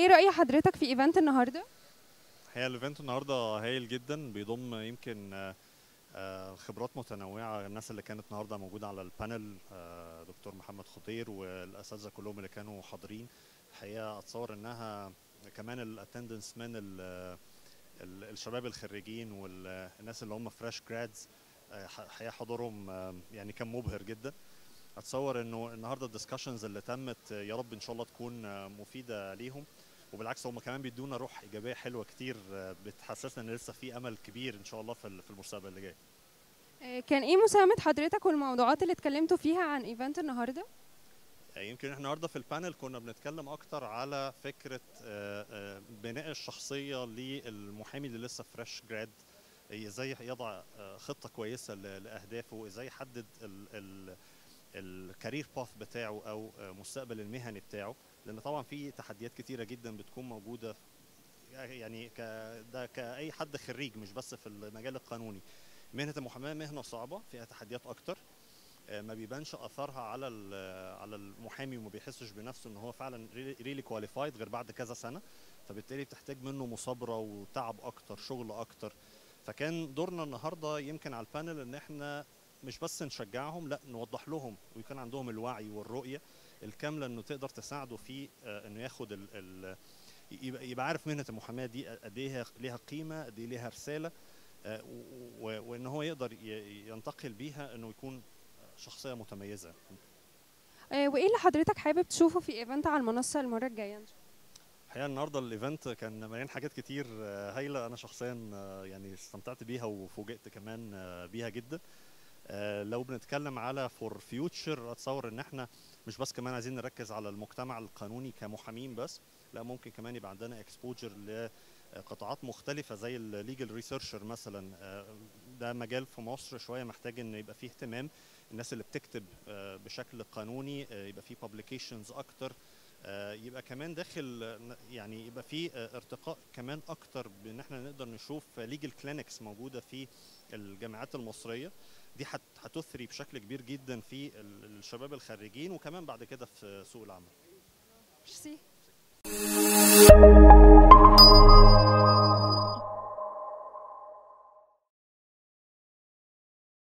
ايه رأي حضرتك في ايفنت النهارده هي الايفنت النهارده هايل جدا بيضم يمكن آه، آه، خبرات متنوعه الناس اللي كانت النهارده موجوده على البانل آه، دكتور محمد خطير والاساتذه كلهم اللي كانوا حاضرين الحقيقه اتصور انها كمان الاتندنس من ال- ال- الشباب الخريجين والناس اللي هم فريش جرادز الحقيقه حضورهم آه، يعني كان مبهر جدا اتصور انه النهارده الدسكشنز اللي تمت آه، يا رب ان شاء الله تكون آه، مفيده ليهم وبالعكس هم كمان بيدونا روح ايجابيه حلوه كتير آه، بتحسسنا ان لسه في امل كبير ان شاء الله في ال- في المستقبل اللي جاي آه، كان ايه مساهمة حضرتك والموضوعات اللي اتكلمتوا فيها عن ايفنت النهارده يعني يمكن احنا النهارده في البانل كنا بنتكلم اكتر على فكره آه، آه، بناء الشخصيه للمحامي اللي لسه فريش جراد ازاي يضع آه، خطه كويسه ل- لاهدافه ازاي يحدد الكارير باث بتاعه او آه، مستقبل المهني بتاعه لان طبعا في تحديات كتيره جدا بتكون موجوده يعني ك ده كاي حد خريج مش بس في المجال القانوني مهنه المحاماه مهنه صعبه فيها تحديات اكتر آه، ما بيبانش اثرها على ال- على المحامي وما بيحسش بنفسه ان هو فعلا ريلي كواليفايد غير بعد كذا سنه فبالتالي بتحتاج منه مثابره وتعب اكتر شغل اكتر فكان دورنا النهارده يمكن على البانل ان احنا مش بس نشجعهم لا نوضح لهم ويكون عندهم الوعي والرؤيه الكامله انه تقدر تساعده في آه، انه ياخد ال ال يبقى, يبقى عارف مهنه المحاماه دي قد ايه هي- ليها قيمه قد ايه ليها رساله آه، و- و- وان هو يقدر ي- ينتقل بيها انه يكون شخصيه متميزه آه، وايه اللي حضرتك حابب تشوفه في ايفنت على المنصة المرة الجاية إن شاء الله؟ الحقيقه النهارده الايفنت كان مليان حاجات كتير آه، هايله انا شخصيا آه، يعني استمتعت بيها وفوجئت كمان آه، بيها جدا آه، لو بنتكلم على فور فيوتشر اتصور ان احنا مش بس كمان عايزين نركز على المجتمع القانوني كمحامين بس لا ممكن كمان يبقى عندنا اكسبوجر لقطاعات مختلفه زي الليجل ريسيرشر مثلا آه، ده مجال في مصر شويه محتاج ان يبقى فيه اهتمام الناس اللي بتكتب آه، بشكل قانوني آه، يبقى فيه publications اكتر آه، يبقى كمان داخل آه، يعني يبقى في آه، ارتقاء كمان اكتر بان احنا نقدر نشوف ليجل كلينكس موجوده في الجامعات المصريه دي هت- هتثري بشكل كبير جدا في ال- الشباب الخريجين وكمان بعد كده في سوق العمل ميرسي